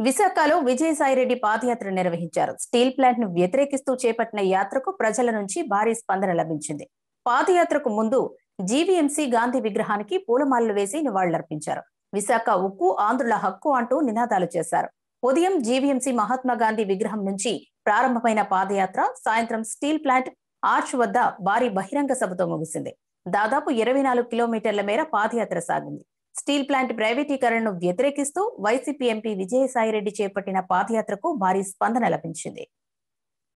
విశాఖలో విజయసాయిరెడ్డి పాదయాత్ర నిర్వహించారు steel plant ను వ్యతిరేకిస్తూ చేపట్టిన యాత్రకు ప్రజల నుంచి భారీ స్పందన లభించింది పాదయాత్రకు ముందు జీవీఎంసీ గాంధీ విగ్రహానికి పూలమాలలు వేసి నివాళులర్పించారు విశాఖ ఉక్కు ఆంధ్రుల హక్కు అంటూ నినాదాలు చేశారు ఉదయం జీవీఎంసీ మహాత్మా గాంధీ విగ్రహం నుంచి ప్రారంభమైన పాదయాత్ర సాయంత్రం స్టీల్ ప్లాంట్ ఆర్చ్ వద్ద భారీ బహిరంగ సభతో ముగిసింది దాదాపు ఇరవై నాలుగు కిలోమీటర్ల మేర పాదయాత్ర సాగింది స్టీల్ ప్లాంట్ ప్రైవేటీకరణను వ్యతిరేకిస్తూ వైసీపీ ఎంపీ విజయసాయిరెడ్డి చేపట్టిన పాదయాత్రకు భారీ స్పందన లభించింది